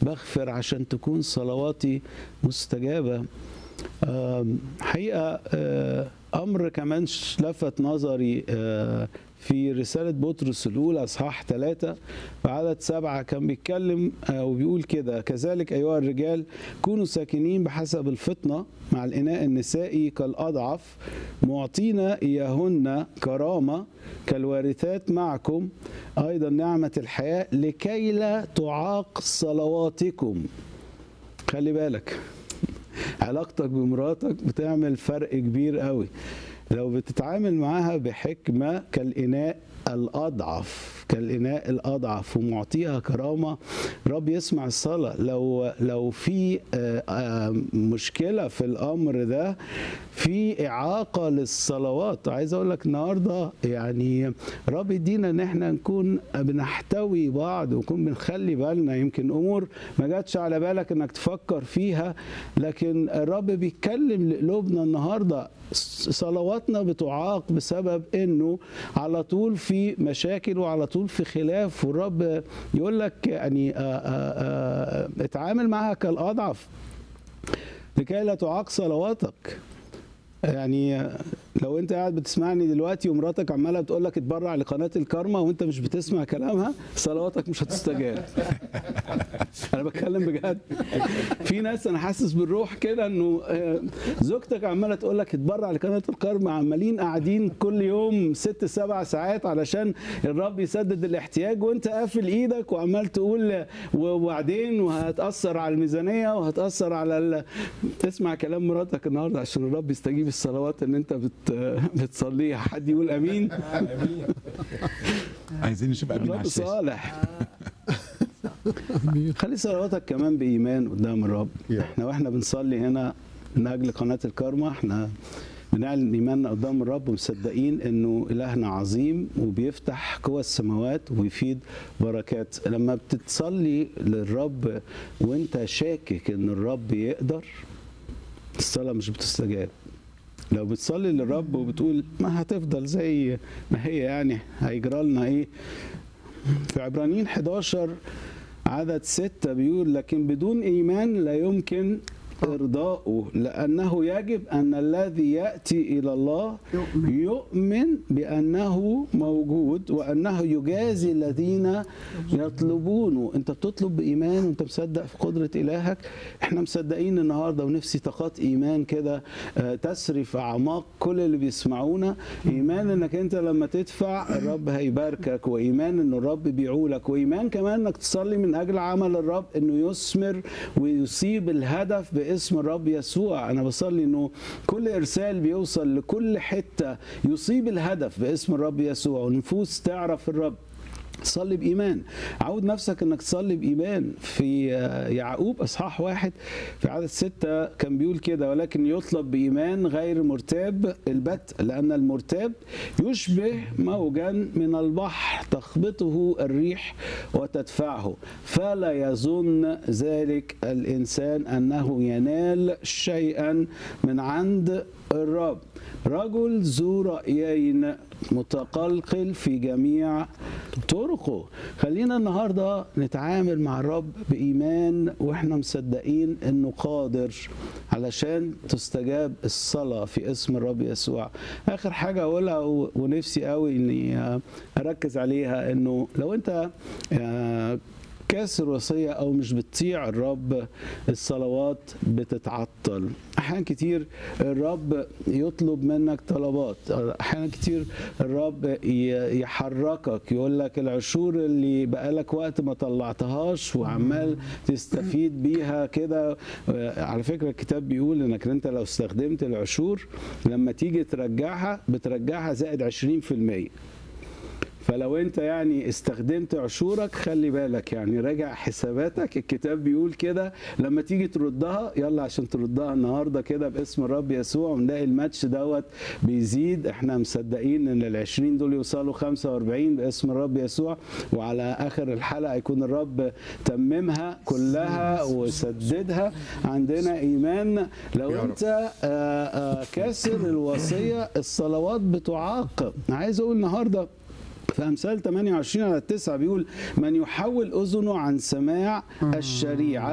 بغفر عشان تكون صلواتي مستجابة آم، حقيقة آه، أمر كمان ش- لفت نظري آه، في رسالة بطرس الأولى أصحاح ثلاثة في عدد سبعة كان بيتكلم آه، وبيقول كده كذلك أيها الرجال كونوا ساكنين بحسب الفطنة مع الإناء النسائي كالأضعف معطينا إياهن كرامة كالوارثات معكم أيضا نعمة الحياة لكي لا تعاق صلواتكم خلي بالك علاقتك بمراتك بتعمل فرق كبير قوي لو بتتعامل معاها بحكمة كالإناء الأضعف كالإناء الأضعف ومعطيها كرامة رب يسمع الصلاة لو لو في آه، آه، مشكلة في الأمر ده في إعاقة للصلوات عايز أقول لك النهاردة يعني رب يدينا إن إحنا نكون بنحتوي بعض ونكون بنخلي بالنا يمكن أمور ما جاتش على بالك إنك تفكر فيها لكن الرب بيتكلم لقلوبنا النهارده صلواتنا بتعاق بسبب انه على طول في مشاكل وعلى طول في خلاف والرب يقول لك يعني آه، آه، آه، اتعامل معها كالاضعف لكي لا تعاق صلواتك يعني لو انت قاعد بتسمعني دلوقتي ومراتك عماله بتقول لك اتبرع لقناه الكارما وانت مش بتسمع كلامها صلواتك مش هتستجاب انا بتكلم بجد في ناس انا حاسس بالروح كده انه آه، زوجتك عماله تقول لك اتبرع لقناه الكارما عمالين قاعدين كل يوم ست سبع ساعات علشان الرب يسدد الاحتياج وانت قافل ايدك وعمال تقول وبعدين وهتاثر على الميزانيه وهتاثر على ال... اسمع كلام مراتك النهارده عشان الرب يستجيب الصلوات اللي انت بت... بتصليها حد يقول امين عايزين نشوف امين على الرب الشاشه صالح خلي صلواتك كمان بإيمان قدام الرب يا. احنا واحنا بنصلي هنا من أجل قناة الكارما احنا بنعلن إيماننا قدام الرب ومصدقين إنه إلهنا عظيم وبيفتح قوى السماوات وبيفيد بركات لما بتتصلي للرب وانت شاكك إن الرب يقدر الصلاة مش بتستجاب لو بتصلي للرب وبتقول ما هتفضل زي ما هي يعني هيجرى لنا ايه في عبرانيين 11 عدد ستة بيقول لكن بدون إيمان لا يمكن إرضاؤه لأنه يجب أن الذي يأتي إلى الله يؤمن. يؤمن بأنه موجود وأنه يجازي الذين يطلبونه أنت بتطلب بإيمان وأنت مصدق في قدرة إلهك إحنا مصدقين النهاردة ونفسي طاقات إيمان كده آه، تسري في أعماق كل اللي بيسمعونا إيمان إنك أنت لما تدفع الرب هيباركك وإيمان إن الرب بيعولك وإيمان كمان إنك تصلي من أجل عمل الرب إنه يثمر ويصيب الهدف باسم الرب يسوع أنا بصلي إنه كل إرسال بيوصل لكل حتة يصيب الهدف باسم الرب يسوع ونفوس تعرف الرب صلي بإيمان عود نفسك أنك تصلي بإيمان في آه، يعقوب أصحاح واحد في عدد ستة كان بيقول كده ولكن يطلب بإيمان غير مرتاب البت لأن المرتاب يشبه موجا من البحر تخبطه الريح وتدفعه فلا يظن ذلك الإنسان أنه ينال شيئا من عند الرب رجل ذو رأيين متقلقل في جميع طرقه خلينا النهارده نتعامل مع الرب بإيمان واحنا مصدقين انه قادر علشان تستجاب الصلاة في اسم الرب يسوع آخر حاجة أقولها و- ونفسي قوي إني آه، أركز عليها إنه لو أنت آه، كاسر وصية أو مش بتطيع الرب الصلوات بتتعطل أحيانا كتير الرب يطلب منك طلبات أحيانا كتير الرب ي- يحركك يقول لك العشور اللي بقالك وقت ما طلعتهاش وعمال تستفيد بيها كده على فكرة الكتاب بيقول انك انت لو استخدمت العشور لما تيجي ترجعها بترجعها زائد 20% فلو انت يعني استخدمت عشورك خلي بالك يعني راجع حساباتك الكتاب بيقول كده لما تيجي تردها يلا عشان تردها النهارده كده باسم الرب يسوع ونلاقي الماتش دوت بيزيد احنا مصدقين ان ال 20 دول يوصلوا 45 باسم الرب يسوع وعلى اخر الحلقه يكون الرب تممها كلها وسددها عندنا ايمان لو يا رب. انت آه، آه، كاسر الوصيه الصلوات بتعاقب عايز اقول النهارده في امثال 28 على 9 بيقول من يحول اذنه عن سماع الشريعه